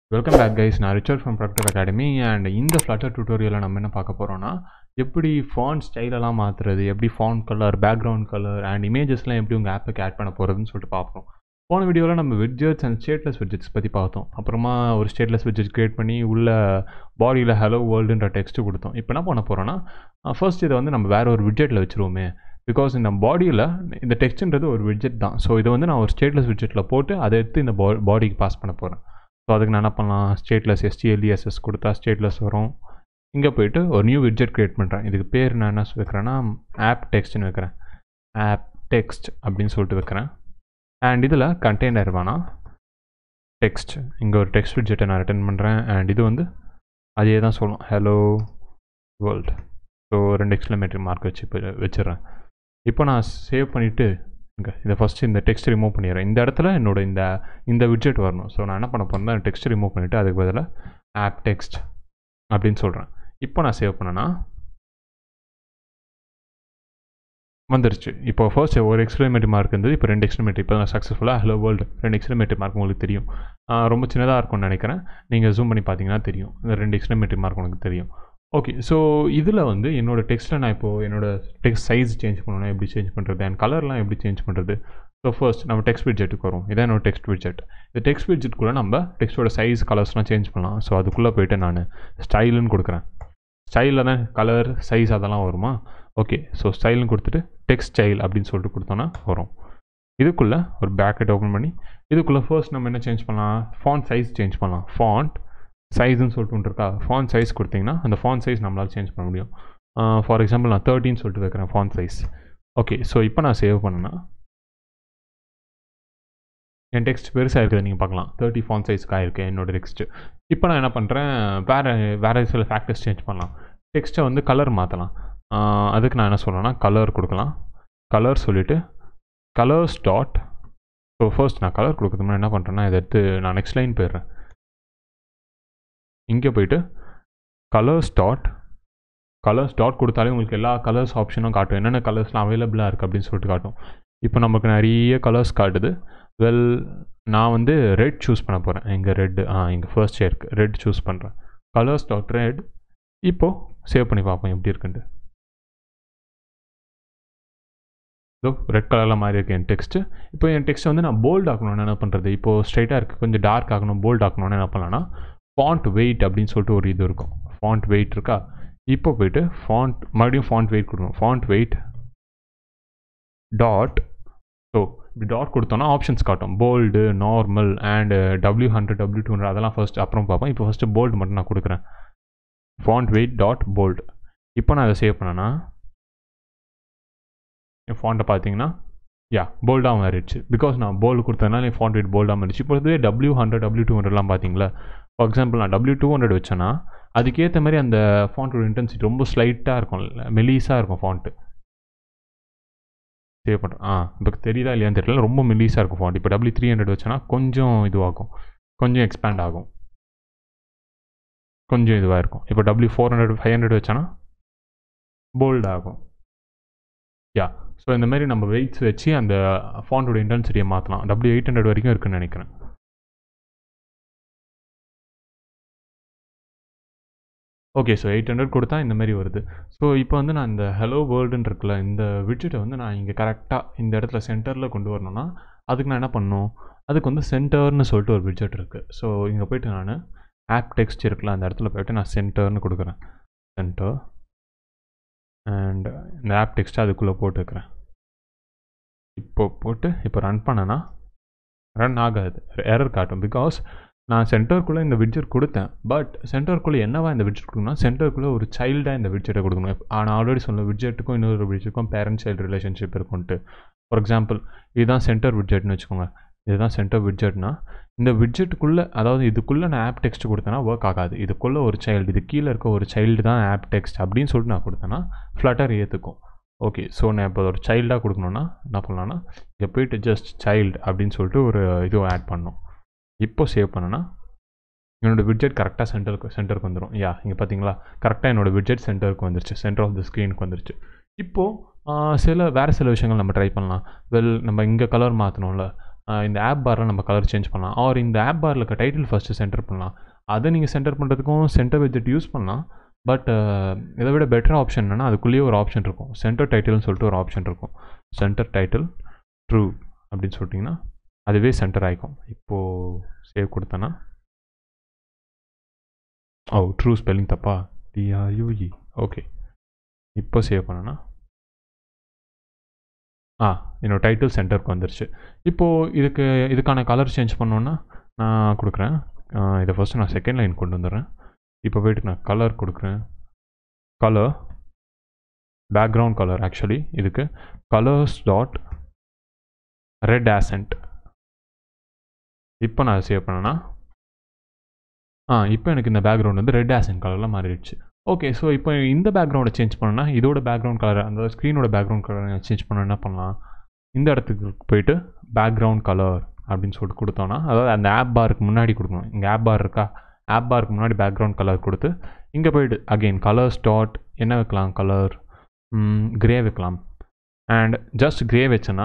welcome back guys நான் Richard from Proctor academy and இந்த Flutter டியூட்டோரியலில் நம்ம என்ன பார்க்க போகிறோம்னா எப்படி ஃபாண்ட் ஸ்டைலெல்லாம் மாற்றுறது எப்படி font colour background colour and இமேஜஸ்லாம் எப்படி உங்கள் ஆப்புக்கு ஆட் பண்ண போகிறதுன்னு சொல்லிட்டு பார்ப்போம் போன வீடியோவில் நம்ம விட்ஜெட்ஸ் அண்ட் ஸ்டேட்லெஸ் விட்ஜெட்ஸ் பற்றி பார்த்தோம் அப்புறமா ஒரு ஸ்டேட்லெஸ் விட்ஜெட் க்ரியேட் பண்ணி உள்ள பாடியில் ஹலோ வேர்ல்டுன்ற டெக்ஸ்ட்டு கொடுத்தோம் இப்போ என்ன பண்ண போகிறோன்னா ஃபர்ஸ்ட் இதை வந்து நம்ம வேறு ஒரு விட்ஜெட்டில் வச்சுருவோமே பிகாஸ் இந்த பாடியில் இந்த டெக்ஸ்ட்ன்றது ஒரு விட்ஜெட் தான் ஸோ இதை வந்து நான் ஒரு ஸ்டேட்லெஸ் விட்ஜெட்டில் போட்டு அதை எடுத்து இந்த பா பாடிக்கு பாஸ் பண்ண போகிறேன் ஸோ அதுக்கு நான் என்ன பண்ணலாம் ஸ்டேட்லெஸ் எஸ்டிஎல்இஎஸ்எஸ் கொடுத்தா ஸ்டேட்லெஸ் வரும் இங்கே போயிட்டு ஒரு நியூ விட்ஜெட் க்ரியேட் பண்ணுறேன் இதுக்கு பேர் நான் என்ன வைக்கிறேன்னா ஆப் டெக்ஸ்ட்னு வைக்கிறேன் ஆப் டெக்ஸ்ட் அப்படின்னு சொல்லிட்டு வைக்கிறேன் அண்ட் இதில் கண்டெய்னர் வேணாம் டெக்ஸ்ட் இங்கே ஒரு டெக்ஸ்ட் விட்ஜெட்டை நான் ரிட்டன் பண்ணுறேன் அண்ட் இது வந்து அதே தான் சொல்லும் ஹலோ வேர்ல்டு ஸோ ரெண்டு எக்ஸ்பிளமேட்டரி மார்க் வச்சு இப்போ வச்சிடுறேன் இப்போ நான் சேவ் பண்ணிவிட்டு இங்கே இதை ஃபஸ்ட்டு இந்த டெக்ஸ்ட் ரிமூவ் பண்ணிடுறேன் இந்த இடத்துல என்னோட இந்த இந்த விட்ஜெட் வரணும் ஸோ நான் என்ன பண்ண போகிறேன்னா டெக்ஸ்ட் ரிமூவ் பண்ணிவிட்டு அதுக்கு பதிலாக ஆப் டெக்ஸ்ட் அப்படின்னு சொல்கிறேன் இப்போ நான் சேவ் பண்ணேன்னா வந்துருச்சு இப்போ ஃபர்ஸ்ட் ஒரு எக்ஸ்பிளமேட்டரி மார்க் இருந்தது இப்போ ரெண்டு எக்ஸ்பிளமேட்டரி இப்போ நான் சக்ஸஸ்ஃபுல்லாக ஹலோ வேர்ல்டு ரெண்டு எக்ஸ்பிளமேட்டரி மார்க் உங்களுக்கு தெரியும் ரொம்ப சின்னதாக இருக்கும்னு நினைக்கிறேன் நீங்கள் ஜூம் பண்ணி பார்த்தீங்கன்னா தெரியும் இந்த ரெண்டு எக்ஸ்பிளமேட்டரி மார்க் உனக்கு தெரியும் ஓகே ஸோ இதில் வந்து என்னோடய டெக்ஸ்ட்டில் நான் இப்போது என்னோடய டெக்ஸ்ட் சைஸ் சேஞ்ச் பண்ணணும் எப்படி சேஞ்ச் பண்ணுறது அண்ட் கலர்லாம் எப்படி சேஞ்ச் பண்ணுறது ஸோ ஃபர்ஸ்ட் நம்ம டெக்ஸ்ட் விட்ஜெட்டுக்கு வரும் இதான் என்னோட டெக்ஸ்ட் விட்ஜெட் இந்த டெக்ஸ்ட் விட்ஜெட்டுக்குள்ளே நம்ம டெக்ஸ்ட்டோட சைஸ் கலர்ஸ்லாம் சேஞ்ச் பண்ணலாம் ஸோ அதுக்குள்ளே போயிட்டு நான் ஸ்டைலுன்னு கொடுக்குறேன் ஸ்டைலில் தான் கலர் சைஸ் அதெல்லாம் வருமா ஓகே ஸோ ஸ்டைல்னு கொடுத்துட்டு டெக்ஸ்ட் ஸ்டைல் அப்படின்னு சொல்லிட்டு கொடுத்தோன்னா வரும் இதுக்குள்ளே ஒரு பேக்கெட் ஓப்பன் பண்ணி இதுக்குள்ளே ஃபர்ஸ்ட் நம்ம என்ன சேஞ்ச் பண்ணலாம் ஃபாண்ட் சைஸ் சேஞ்ச் பண்ணலாம் ஃபாண்ட் சைஸ்ன்னு சொல்லிட்டு ஒன்று இருக்கா ஃபாண்ட் சைஸ் கொடுத்தீங்கன்னா அந்த ஃபாண்ட் சைஸ் நம்மளால் சேஞ்ச் பண்ண முடியும் ஃபார் எக்ஸாம்பிள் நான் தேர்ட்டின்னு சொல்லிட்டு வைக்கிறேன் ஃபாண்ட் சைஸ் ஓகே ஸோ இப்போ நான் சேவ் பண்ணேன்னா என் டெக்ஸ்ட் பெருசாக இருக்குது நீங்கள் பார்க்கலாம் தேர்ட்டி ஃபாண்ட் சைஸ்க்கு ஆயிருக்கு என்னோட டெக்ஸ்ட்டு இப்போ நான் என்ன பண்ணுறேன் வேறு வேறு சில ஃபேக்டர்ஸ் சேஞ்ச் பண்ணலாம் டெக்ஸ்ட்டை வந்து கலர் மாற்றலாம் அதுக்கு நான் என்ன சொல்கிறேன்னா கலர் கொடுக்கலாம் கலர் சொல்லிவிட்டு கலர்ஸ் டாட் ஸோ ஃபர்ஸ்ட் நான் கலர் கொடுக்குறது முன்னாடி என்ன பண்ணுறேன்னா இதை எடுத்து நான் நெக்ஸ்ட் லைன் போயிடுறேன் இங்கே போயிட்டு கலர்ஸ் டாட் கலர்ஸ் டாட் கொடுத்தாலே உங்களுக்கு எல்லா கலர்ஸ் ஆப்ஷனும் காட்டும் என்னென்ன கலர்ஸ்லாம் அவைலபிளாக இருக்குது அப்படின்னு சொல்லிட்டு காட்டும் இப்போ நமக்கு நிறைய கலர்ஸ் காட்டுது வெல் நான் வந்து ரெட் சூஸ் பண்ண போகிறேன் இங்கே ரெட்டு ஆ இங்கே ஃபர்ஸ்ட் இருக்குது ரெட் சூஸ் பண்ணுறேன் கலர்ஸ் டாட் ரெட் இப்போது சேவ் பண்ணி பார்ப்போம் எப்படி இருக்குன்ட்டு இதோ ரெட் கலரில் மாதிரி இருக்குது என் டெக்ஸ்ட்டு இப்போ என் டெக்ஸ்ட்டை வந்து நான் போல்ட் ஆக்கணும்னு என்ன பண்ணுறது இப்போது ஸ்ட்ரைட்டாக இருக்குது கொஞ்சம் டார்க் ஆகணும் போல்ட் ஆக்கணும்னு என்ன பண்ணலான்னா ஃபாண்ட் வெயிட் அப்படின்னு சொல்லிட்டு ஒரு இது இருக்கும் ஃபாண்ட் வெயிட் இருக்கா இப்போ போயிட்டு ஃபாண்ட் மறுபடியும் ஃபாண்ட் வெயிட் கொடுக்கணும் ஃபாண்ட் வெயிட் டாட் ஸோ இப்படி டாட் கொடுத்தோன்னா ஆப்ஷன்ஸ் காட்டும் bold normal and W hundred W two hundred அதெல்லாம் ஃபஸ்ட் அப்புறம் பார்ப்போம் இப்போ ஃபஸ்ட்டு போல்டு மட்டும் நான் கொடுக்குறேன் ஃபாண்ட் வெயிட் டாட் போல்டு இப்போ நான் அதை சேவ் பண்ணேன்னா என் ஃபாண்ட்டை பார்த்தீங்கன்னா யா போல்டாக மாறிடுச்சு பிகாஸ் நான் போல்டு கொடுத்ததுனால என் ஃபாண்ட் வெயிட் போல்டாக மாறிடுச்சு இப்போ இதுவே டபிள்யூ ஹண்ட்ரட் டபிள்யூ டூ ஹண்ட்ரட்லாம் பார்த்தீங்களா ஃபார் எக்ஸாம்பிள் நான் டபிள்யூ டூ ஹண்ட்ரட் வச்சேன்னா அதுக்கேற்ற மாதிரி அந்த ஃபாண்ட்டோட இன்டென்சிட்டி ரொம்ப ஸ்லைட்டாக இருக்கும் மெலீஸாக இருக்கும் ஃபாண்ட்டு சேவ் பண்ணுறேன் ஆ இப்போ தெரியுதா இல்லையான்னு தெரியல ரொம்ப மெலீஸாக இருக்கும் ஃபாண்ட் இப்போ டபிள்யூ த்ரீ ஹண்ட்ரட் வச்சேன்னா கொஞ்சம் இதுவாகும் கொஞ்சம் எக்ஸ்பேண்ட் ஆகும் கொஞ்சம் இதுவாக இருக்கும் இப்போ W four hundred five hundred வச்சேன்னா போல்ட் ஆகும் யா ஸோ இந்த மாதிரி நம்ம வெயிட்ஸ் வச்சு அந்த ஃபாண்டோட இன்டென்சிட்டியை மாற்றலாம் டபிள்யூ எயிட் ஹண்ட்ரட் வரைக்கும் இருக்குன்னு நினைக்கிறேன் ஓகே ஸோ எயிட் ஹண்ட்ரட் கொடுத்தா இந்த மாதிரி வருது ஸோ இப்போ வந்து நான் இந்த ஹலோ வேர்ல்டுன்னு இருக்குல்ல இந்த விட்ஜெட்டை வந்து நான் இங்கே கரெக்டாக இந்த இடத்துல சென்டரில் கொண்டு வரணும்னா அதுக்கு நான் என்ன பண்ணணும் அதுக்கு வந்து சென்டர்னு சொல்லிட்டு ஒரு விட்ஜெட் இருக்குது ஸோ இங்கே போய்ட்டு நான் ஆப் டெக்ஸ்ட் இருக்குல்ல அந்த இடத்துல போய்ட்டு நான் சென்டர்னு கொடுக்குறேன் சென்டர் அண்ட் இந்த ஆப் டெக்ஸ்ட்டை அதுக்குள்ளே போட்டு வைக்கிறேன் இப்போ போட்டு இப்போ ரன் பண்ணேன்னா ரன் ஆகாது எரர் காட்டும் பிகாஸ் நான் சென்டருக்குள்ளே இந்த விட்ஜெட் கொடுத்தேன் பட் சென்டருக்குள்ளே என்னவா இந்த விட்ஜெட் கொடுக்கணும் சென்டருக்குள்ளே ஒரு சைல்டாக இந்த விட்ஜெட்டை கொடுக்கணும் நான் ஆல்ரெடி சொன்ன விட்ஜெட்டுக்கும் இன்னொரு விட்ஜெட்டுக்கும் பேரண்ட் சைல்டு ரிலேஷன்ஷிப் இருக்கும்ட்டு ஃபார் எக்ஸாம்பிள் இதுதான் சென்டர் விட்ஜெட்னு வச்சுக்கோங்க இதுதான் சென்டர் விட்ஜெட்னா இந்த விட்ஜெட்டுக்குள்ளே அதாவது இதுக்குள்ளே நான் ஆப் டெக்ஸ்ட் கொடுத்தேன்னா ஒர்க் ஆகாது இதுக்குள்ளே ஒரு சைல்டு இது கீழே இருக்க ஒரு சைல்டு தான் ஆப் டெக்ஸ்ட் அப்படின்னு சொல்லிட்டு நான் கொடுத்தேன்னா ஃப்ளட்டர் ஏற்றுக்கும் ஓகே ஸோ நான் இப்போ ஒரு சைல்டாக கொடுக்கணுன்னா என்ன பண்ணலான்னா இங்கே போயிட்டு ஜஸ்ட் சைல்டு அப்படின்னு சொல்லிட்டு ஒரு இது ஆட் பண்ணணும் இப்போ சேவ் பண்ணேன்னா என்னோடய விட்ஜெட் கரெக்டாக சென்டருக்கு சென்டருக்கு வந்துடும் யா இங்கே பார்த்தீங்களா கரெக்டாக என்னோடய விட்ஜெட் சென்டருக்கு வந்துருச்சு சென்டர் ஆஃப் த ஸ்க்ரீனுக்கு வந்துருச்சு இப்போது சில வேறு சில விஷயங்கள் நம்ம ட்ரை பண்ணலாம் வெல் நம்ம இங்கே கலர் மாற்றணும்ல அஹ் இந்த ஆப் பாரில் நம்ம கலர் சேஞ்ச் பண்ணலாம் ஆர் இந்த ஆப் பாரில் இருக்க டைட்டில் ஃபஸ்ட்டு சென்டர் பண்ணலாம் அதை நீங்கள் சென்டர் பண்ணுறதுக்கும் சென்டர் விஜெட் யூஸ் பண்ணலாம் பட் இதை விட பெட்டர் ஆப்ஷன் என்னென்னா அதுக்குள்ளேயே ஒரு ஆப்ஷன் இருக்கும் சென்டர் டைட்டில்னு சொல்லிட்டு ஒரு ஆப்ஷன் இருக்கும் சென்டர் டைட்டில் ட்ரூ அப்படின்னு சொல்லிட்டிங்கன்னா அதுவே சென்டர் ஆகிக்கும் இப்போது சேவ் கொடுத்தேன்னா ஓ ட்ரூ ஸ்பெல்லிங் தப்பா டிஆர்யூஇ ஓகே இப்போ சேவ் பண்ணனா ஆ என்னோடய டைட்டில் சென்டருக்கு வந்துருச்சு இப்போது இதுக்கு இதுக்கான கலர் சேஞ்ச் பண்ணோன்னா நான் கொடுக்குறேன் ஆ, இதை ஃபஸ்ட்டு நான் செகண்ட் லைன் கொண்டு வந்துடுறேன் இப்போ போயிட்டு நான் கலர் கொடுக்குறேன் கலர் பேக்ரவுண்ட் கலர் ஆக்சுவலி இதுக்கு கலர்ஸ் டாட் ரெட் ஆசன்ட் இப்போ நான் சேவ் பண்ணேன்னா ஆ இப்போ எனக்கு இந்த பேக்ரவுண்ட் வந்து ரெட் ஆசன் கலரில் மாறிடுச்சு ஓகே ஸோ இப்போ இந்த பேக்ரவுண்டை சேஞ்ச் பண்ணனா இதோட பேக்ரவுண்ட் கலர் அந்த ஸ்க்ரீனோட பேக்ரவுண்ட் கலர் சேஞ்ச் பண்ண என்ன பண்ணலாம் இந்த இடத்துக்கு போயிட்டு பேக்ரவுண்ட் கலர் அப்படின்னு சொல்லிட்டு கொடுத்தோன்னா அதாவது அந்த ஆப் பாருக்கு முன்னாடி கொடுக்கணும் இங்கே ஆப் பார் இருக்கா ஆப் பாருக்கு முன்னாடி பேக்ரவுண்ட் கலர் கொடுத்து இங்கே போயிட்டு அகெயின் கலர்ஸ் டாட் என்ன வைக்கலாம் கலர் கிரே வைக்கலாம் அண்ட் ஜஸ்ட் கிரே வச்சேன்னா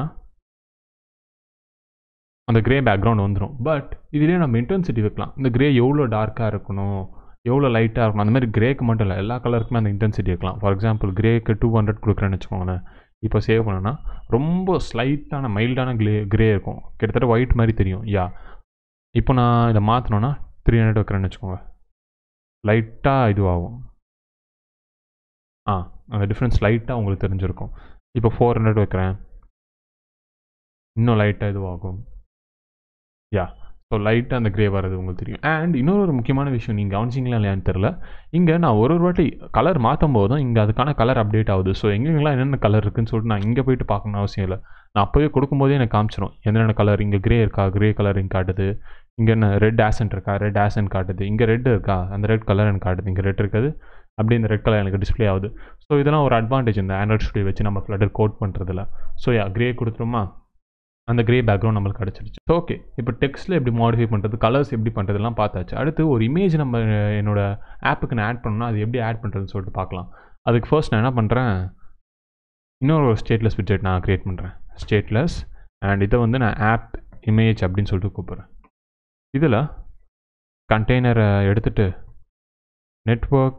அந்த கிரே பேக்ரவுண்ட் வந்துடும் பட் இதுலேயே நம்ம இன்டென்சிட்டி வைக்கலாம் இந்த கிரே எவ்வளோ டார்க்காக இருக்கணும் எவ்வளோ லைட்டாக இருக்கணும் அந்த மாதிரி கிரேக்கு மட்டும் இல்லை எல்லா கலருக்குமே அந்த இன்டென்சிட்டி வைக்கலாம் ஃபார் எக்ஸாம்பிள் கிரேக்கு டூ ஹண்ட்ரட் கொடுக்குறேன்னு வச்சுக்கோங்களேன் இப்போ சேவ் பண்ணனா ரொம்ப ஸ்லைட்டான மைல்டான கிரே கிரே இருக்கும் கிட்டத்தட்ட ஒயிட் மாதிரி தெரியும் யா இப்போ நான் இதை மாற்றினோன்னா த்ரீ ஹண்ட்ரட் வைக்கிறேன்னு வச்சுக்கோங்க லைட்டாக இதுவாகும் ஆ அந்த டிஃப்ரென்ஸ் லைட்டாக உங்களுக்கு தெரிஞ்சிருக்கும் இப்போ ஃபோர் ஹண்ட்ரட் வைக்கிறேன் இன்னும் லைட்டாக இதுவாகும் யா ஸோ லைட்டாக அந்த கிரே வர்றது உங்களுக்கு தெரியும் அண்ட் இன்னொரு ஒரு முக்கியமான விஷயம் நீங்கள் கவனிச்சிங்களா இல்லையான்னு தெரில இங்கே நான் ஒரு ஒரு வாட்டி கலர் மாற்றும் போதும் இங்கே அதுக்கான கலர் அப்டேட் ஆகுது ஸோ எங்கெங்கெல்லாம் என்னென்ன கலர் இருக்குன்னு சொல்லிட்டு நான் இங்கே போயிட்டு பார்க்கணும்னு அவசியம் இல்லை நான் அப்போவே கொடுக்கும்போதே எனக்கு காமிச்சிடும் என்னென்ன கலர் இங்கே கிரே இருக்கா கிரே கலர் இங்கே காட்டுது இங்கே என்ன ரெட் ஆசன்ட் இருக்கா ரெட் ஆசன்ட் காட்டுது இங்கே ரெட் இருக்கா அந்த ரெட் கலர் எனக்கு காட்டுது இங்கே ரெட் இருக்குது அப்படி இந்த ரெட் கலர் எனக்கு டிஸ்ப்ளே ஆகுது ஸோ இதெல்லாம் ஒரு அட்வான்டேஜ் இந்த ஆண்ட்ராய்ட் ஸ்டுடியோ வச்சு நம்ம ஃப்ளட்டர் கோட் பண்ணுறதுல ஸோ யா கிரே கொடுத்துருமா அந்த கிரே பேக்ரவுண்ட் நம்மளுக்கு கிடச்சிருச்சு ஸோ ஓகே இப்போ டெக்ஸ்ட்டில் எப்படி மாடிஃபை பண்ணுறது கலர்ஸ் எப்படி பண்ணுறதுலாம் பார்த்தாச்சு அடுத்து ஒரு இமேஜ் நம்ம என்னோட ஆப்புக்கு நான் ஆட் பண்ணணும்னா அது எப்படி ஆட் பண்ணுறதுன்னு சொல்லிட்டு பார்க்கலாம் அதுக்கு ஃபர்ஸ்ட் நான் என்ன பண்ணுறேன் இன்னொரு ஒரு ஸ்டேட்லெஸ் விட்ஜெட் நான் க்ரியேட் பண்ணுறேன் ஸ்டேட்லெஸ் அண்ட் இதை வந்து நான் ஆப் இமேஜ் அப்படின்னு சொல்லிட்டு கூப்பிட்றேன் இதில் கண்டெய்னரை எடுத்துட்டு network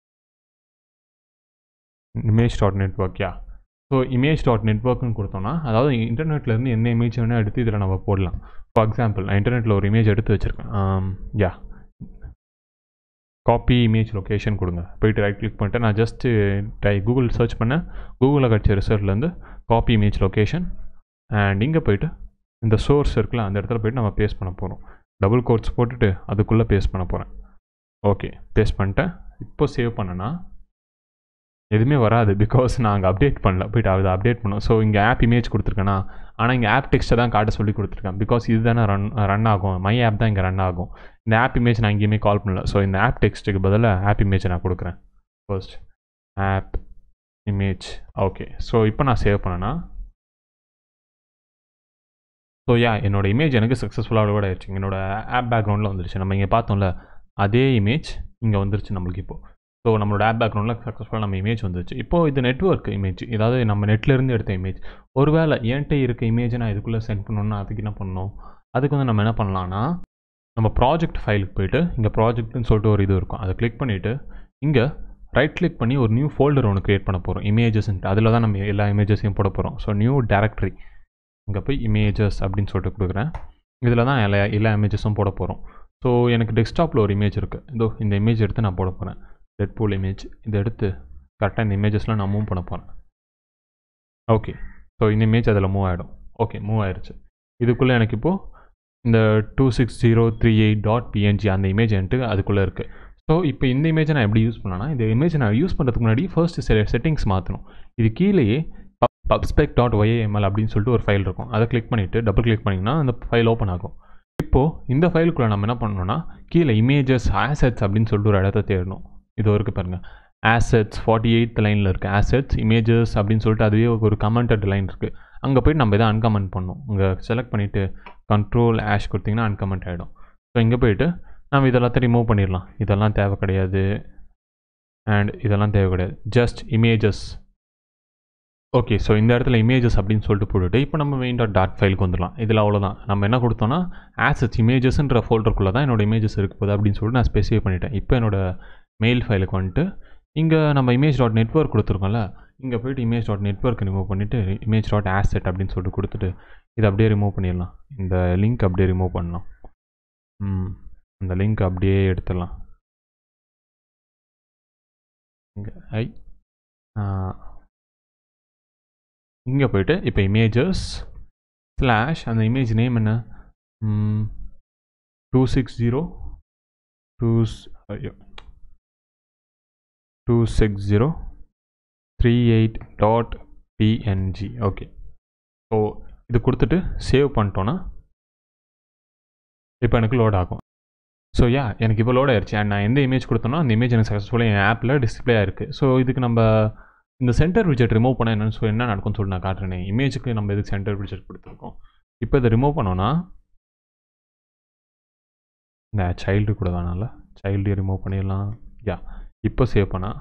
image dot network yeah so image dot நெட்ஒர்க்னு கொடுத்தோம்னா அதாவது இன்டர்நெட்லேருந்து எந்த இமேஜ் வேணால் எடுத்து இதில் நம்ம போடலாம் ஃபார் எக்ஸாம்பிள் நான் இன்டர்நெட்டில் ஒரு இமேஜ் எடுத்து வச்சுருக்கேன் யா காப்பி இமேஜ் லொக்கேஷன் கொடுங்க போயிட்டு ரைட் கிளிக் பண்ணிட்டு நான் ஜஸ்ட்டு டை கூகுள் சர்ச் பண்ணேன் கூகுளில் கிடச்ச ரிசல்ட்லேருந்து காப்பி இமேஜ் லொக்கேஷன் அண்ட் இங்கே போயிட்டு இந்த சோர்ஸ் இருக்குல்ல அந்த இடத்துல போயிட்டு நம்ம பேஸ்ட் பண்ண போகிறோம் டபுள் கோட்ஸ் போட்டுட்டு அதுக்குள்ளே பேஸ்ட் பண்ண போகிறேன் ஓகே பேஸ்ட் பண்ணிட்டேன் இப்போ சேவ் பண்ணனா எதுவுமே வராது பிகாஸ் நான் அங்கே அப்டேட் பண்ணல போயிட்டு அதை அப்டேட் பண்ணோம் ஸோ இங்கே ஆப் இமேஜ் கொடுத்துருக்கேனா ஆனால் இங்கே ஆப் டெக்ஸ்ட்டை தான் காட்ட சொல்லி கொடுத்துருக்கேன் பிகாஸ் இது தானே ரன் ரன் ஆகும் மை ஆப் தான் இங்கே ரன் ஆகும் இந்த ஆப் இமேஜ் நான் எங்கேயுமே கால் பண்ணல ஸோ இந்த ஆப் டெக்ஸ்ட்டுக்கு பதிலாக ஆப் இமேஜை நான் கொடுக்குறேன் first app image okay so இப்போ நான் சேவ் பண்ணேன்னா ஸோ யா என்னோட இமேஜ் எனக்கு சக்ஸஸ்ஃபுல்லாக கூட ஆயிடுச்சு என்னோட ஆப் பேக்ரவுண்டில் வந்துருச்சு நம்ம இங்கே பார்த்தோம்ல அதே இமேஜ் இங்கே வந்துருச்சு நம்மளுக்கு இப்போது ஸோ நம்மளோட ஆப் பேக்ரவுண்டில் சக்ஸஸ்ஃபுல்லாக நம்ம இமேஜ் வந்துருச்சு இப்போது இது நெட்ஒர்க் இமேஜ் ஏதாவது நம்ம நெட்லேருந்து எடுத்த இமேஜ் ஒருவேளை என்கிட்ட இருக்க இமேஜை நான் இதுக்குள்ளே சென்ட் பண்ணணும்னா அதுக்கு என்ன பண்ணணும் அதுக்கு வந்து நம்ம என்ன பண்ணலான்னா நம்ம ப்ராஜெக்ட் ஃபைலுக்கு போயிட்டு இங்கே ப்ராஜெக்ட்னு சொல்லிட்டு ஒரு இது இருக்கும் அதை கிளிக் பண்ணிவிட்டு இங்கே ரைட் கிளிக் பண்ணி ஒரு நியூ ஃபோல்டர் ஒன்று க்ரியேட் பண்ண போகிறோம் இமேஜஸ்ன்ட்டு அதில் தான் நம்ம எல்லா இமேஜஸையும் போட போகிறோம் ஸோ நியூ டேரக்டரி இங்கே போய் இமேஜஸ் அப்படின்னு சொல்லிட்டு கொடுக்குறேன் இதில் தான் எல்லா எல்லா இமேஜஸும் போட போகிறோம் ஸோ எனக்கு டெஸ்க்டாப்பில் ஒரு இமேஜ் இருக்குது இதோ இந்த இமேஜ் எடுத்து நான் போட போகிறேன் ரெட் பூல் இமேஜ் இதை எடுத்து கரெக்டாக இந்த இமேஜஸ்லாம் நான் மூவ் பண்ண போகிறேன் ஓகே ஸோ இந்த இமேஜ் அதில் மூவ் ஆகிடும் ஓகே மூவ் ஆயிடுச்சு இதுக்குள்ளே எனக்கு இப்போது இந்த two six zero three eight dot P N G அந்த இமேஜ் என்ட்டு அதுக்குள்ளே இருக்குது ஸோ இப்போ இந்த இமேஜை நான் எப்படி யூஸ் பண்ணேன்னா இந்த இமேஜை நான் யூஸ் பண்ணுறதுக்கு முன்னாடி ஃபர்ஸ்ட் சில செட்டிங்ஸ் மாற்றணும் இது கீழேயே பப்ஸ்பெக் டாட் ஒய்ஏஎம்எல் அப்படின்னு சொல்லிட்டு ஒரு ஃபைல் இருக்கும் அதை கிளிக் பண்ணிவிட்டு டபுள் கிளிக் பண்ணிங்கன்னா அந்த ஃபைல் ஓப்பன் ஆகும் இப்போது இந்த ஃபைலுக்குள்ளே நம்ம என்ன பண்ணணும்னா கீழே இமேஜஸ் ஆசெட்ஸ் அப்படின்னு சொல்லிட்டு ஒரு இடத்த தேடணும் இது இருக்குது பாருங்கள் ஆசெட்ஸ் ஃபார்ட்டி எயித் லைனில் இருக்குது ஆசெட்ஸ் இமேஜஸ் அப்படின்னு சொல்லிட்டு அதுவே ஒரு கமெண்டட் லைன் இருக்குது அங்கே போய்ட்டு நம்ம இதை அன்கமெண்ட் பண்ணணும் இங்கே செலக்ட் பண்ணிவிட்டு கண்ட்ரோல் ஆஷ் கொடுத்திங்கன்னா அன்கமெண்ட் ஆகிடும் ஸோ இங்கே போயிட்டு நம்ம இதெல்லாத்தையும் ரிமூவ் பண்ணிடலாம் இதெல்லாம் தேவை கிடையாது அண்ட் இதெல்லாம் தேவை கிடையாது ஜஸ்ட் இமேஜஸ் ஓகே ஸோ இந்த இடத்துல இமேஜஸ் அப்படின்னு சொல்லிட்டு போட்டுட்டு இப்போ நம்ம மெயின் டாட் டாட் ஃபைலுக்கு வந்துடலாம் இதில் அவ்வளோதான் நம்ம என்ன கொடுத்தோம்னா ஆசட்ஸ் இமேஜஸ்ன்ற ஃபோல்டருக்குள்ளே தான் என்னோட இமேஜஸ் இருக்க போகுது அப்படின்னு சொல்லிட்டு நான் ஸ்பெசிஃபை பண்ணிட்டேன் இப்போ என்னோட மெயில் ஃபைலுக்கு வந்துட்டு இங்கே நம்ம இமேஜ் டாட் நெட்ஒர்க் கொடுத்துருக்கோம்ல இங்கே போயிட்டு இமேஜ் டாட் நெட்ஒர்க் ரிமூவ் பண்ணிவிட்டு இமேஜ் டாட் ஆசெட் அப்படின்னு சொல்லிட்டு கொடுத்துட்டு இதை அப்படியே ரிமூவ் பண்ணிடலாம் இந்த லிங்க் அப்படியே ரிமூவ் பண்ணலாம் ம் அந்த லிங்க் அப்படியே எடுத்துடலாம் இங்கே ஐ இங்கே போயிட்டு இப்போ இமேஜஸ் ஸ்லாஷ் அந்த இமேஜ் நேம் என்ன டூ சிக்ஸ் ஜீரோ டூ ஐயோ two six zero three eight dot P N G okay so இது கொடுத்துட்டு சேவ் பண்ணிட்டோன்னா இப்போ எனக்கு லோட் ஆகும் ஸோ யா எனக்கு இப்போ லோட் ஆயிடுச்சு அண்ட் நான் எந்த இமேஜ் கொடுத்தனோ அந்த இமேஜ் எனக்கு சக்ஸஸ்ஃபுல்லாக என் ஆப்பில் டிஸ்பிளே ஆயிருக்கு ஸோ இதுக்கு நம்ம இந்த சென்டர் விஜெட் ரிமூவ் பண்ண என்னன்னு சொல்லி என்ன நடக்கும்னு சொல்லி நான் காட்டுறேன் இமேஜுக்கு நம்ம எதுக்கு சென்டர் விஜெட் கொடுத்துருக்கோம் இப்போ இதை ரிமூவ் பண்ணோன்னா இந்த சைல்டு கூட தானால சைல்டு ரிமூவ் பண்ணிடலாம் யா இப்போ சேவ் பண்ணா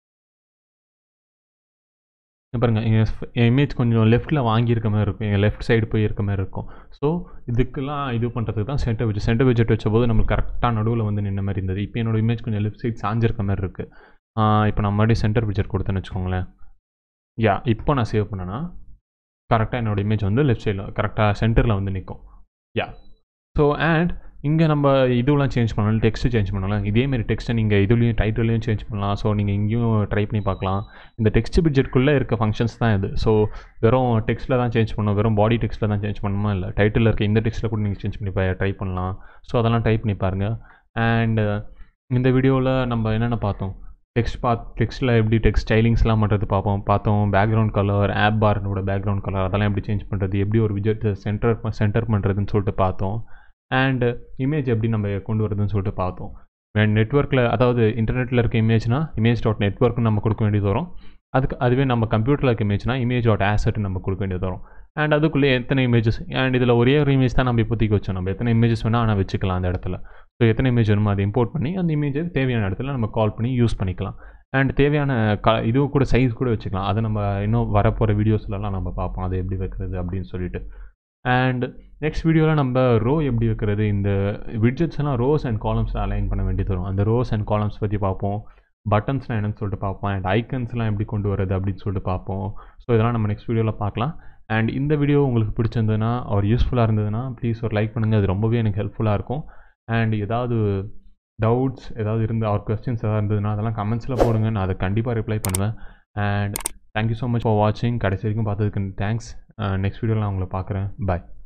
பாருங்கள் என் இமேஜ் கொஞ்சம் லெஃப்ட்டில் வாங்கியிருக்க மாதிரி இருக்கும் எங்கள் லெஃப்ட் சைடு போய் இருக்க மாதிரி இருக்கும் ஸோ இதுக்கெல்லாம் இது பண்ணுறதுக்கு தான் சென்டர் விஜெட் சென்டர் விஜெட் வச்ச போது நம்மளுக்கு கரெக்டாக நடுவில் வந்து நின்ன மாதிரி இருந்தது இப்போ என்னோட இமேஜ் கொஞ்சம் லெஃப்ட் சைட் சாஞ்சிருக்க மாதிரி இருக்குது இப்போ நான் மறுபடியும் சென்டர் பிக்சர் கொடுத்தேன்னு வச்சுக்கோங்களேன் யா இப்போ நான் சேவ் பண்ணேன்னா கரெக்டாக என்னோடய இமேஜ் வந்து லெஃப்ட் சைடில் கரெக்டாக சென்டரில் வந்து நிற்கும் யா ஸோ அண்ட் இங்கே நம்ம இதுவெலாம் சேஞ்ச் பண்ணலாம் டெக்ஸ்ட்டு சேஞ்ச் பண்ணலாம் இதேமாரி டெக்ஸ்ட்டை நீங்கள் இதுலேயும் டைட்டிலையும் சேஞ்ச் பண்ணலாம் ஸோ நீங்கள் இங்கேயும் ட்ரை பண்ணி பார்க்கலாம் இந்த டெக்ஸ்ட் பிட்ஜெட்குள்ளே இருக்க ஃபங்க்ஷன்ஸ் தான் இது ஸோ வெறும் டெக்ஸ்ட்டில் தான் சேஞ்ச் பண்ணணும் வெறும் பாடி டெக்ஸ்ட்டில் தான் சேஞ்ச் பண்ணணுமா இல்லை டைட்டில் இருக்க இந்த டெக்ஸ்ட்டில் கூட நீங்கள் சேஞ்ச் பண்ணி ட்ரை பண்ணலாம் ஸோ அதெல்லாம் ட்ரை பண்ணி பாருங்கள் அண்ட் இந்த வீடியோவில் நம்ம என்னென்ன பார்த்தோம் டெக்ஸ்ட் பாத் டெக்ஸ்ட்டில் எப்படி டெக்ஸ்ட் ஸ்டைலிங்ஸ்லாம் பண்ணுறது பார்ப்போம் பார்த்தோம் பேக்ரவுண்ட் கலர் ஆப் பார்னோட பேக்ரவுண்ட் கலர் அதெல்லாம் எப்படி சேஞ்ச் பண்ணுறது எப்படி ஒரு விஜெட் சென்டர் சென்டர் பண்ணுறதுன்னு சொல்லிட்டு பார்த்தோம் அண்டு இமேஜ் எப்படி நம்ம கொண்டு வரதுன்னு சொல்லிட்டு பார்த்தோம் நெட்ஒர்க்கில் அதாவது இன்டர்நெட்டில் இருக்க இமேஜ்னா இமேஜ் டாட் நெட்ஒர்க்னு நம்ம கொடுக்க வேண்டியது வரும் அதுக்கு அதுவே நம்ம கம்ப்யூட்டரில் இருக்க இமேஜ்னா இமேஜ் டாட் ஆசெட் நம்ம கொடுக்க வேண்டியது வரும் அண்ட் அதுக்குள்ளே எத்தனை இமேஜஸ் அண்ட் இதில் ஒரே ஒரு இமேஜ் தான் நம்ம இப்போதைக்கு வச்சோம் நம்ம எத்தனை இமேஜஸ் வேணால் ஆனால் வச்சுக்கலாம் அந்த இடத்துல ஸோ எத்தனை இமேஜ் வேணுமோ அதை இம்போர்ட் பண்ணி அந்த இமேஜை தேவையான இடத்துல நம்ம கால் பண்ணி யூஸ் பண்ணிக்கலாம் அண்ட் தேவையான க இது கூட சைஸ் கூட வச்சுக்கலாம் அதை நம்ம இன்னும் வரப்போகிற வீடியோஸ்லலாம் நம்ம பார்ப்போம் அதை எப்படி வைக்கிறது அப்படின்னு சொல்லிட்டு அண்ட் நெக்ஸ்ட் வீடியோவில் நம்ம ரோ எப்படி வைக்கிறது இந்த விட்ஜெட்ஸ் எல்லாம் ரோஸ் அண்ட் காலம்ஸ் அலைன் பண்ண வேண்டியது வரும் அந்த ரோஸ் அண்ட் காலம்ஸ் பற்றி பார்ப்போம் பட்டன்ஸ்லாம் என்னன்னு சொல்லிட்டு பார்ப்போம் அண்ட் ஐக்கன்ஸ்லாம் எப்படி கொண்டு வரது அப்படின்னு சொல்லிட்டு பார்ப்போம் ஸோ இதெல்லாம் நம்ம நெக்ஸ்ட் வீடியோவில் பார்க்கலாம் அண்ட் இந்த வீடியோ உங்களுக்கு பிடிச்சிருந்ததுன்னா ஒரு யூஸ்ஃபுல்லாக இருந்ததுன்னா ப்ளீஸ் ஒரு லைக் பண்ணுங்கள் அது ரொம்பவே எனக்கு ஹெல்ப்ஃபுல்லாக இருக்கும் அண்ட் ஏதாவது டவுட்ஸ் ஏதாவது இருந்து அவர் கொஸ்டின்ஸ் ஏதாவது இருந்ததுன்னா அதெல்லாம் கமெண்ட்ஸில் போடுங்க நான் அதை கண்டிப்பாக ரிப்ளை பண்ணுவேன் and thank you so much for வாட்சிங் கடைசி வரைக்கும் பார்த்ததுக்கு தேங்க்ஸ் நெக்ஸ்ட் வீடியோவில் நான் உங்களை பார்க்குறேன் பாய்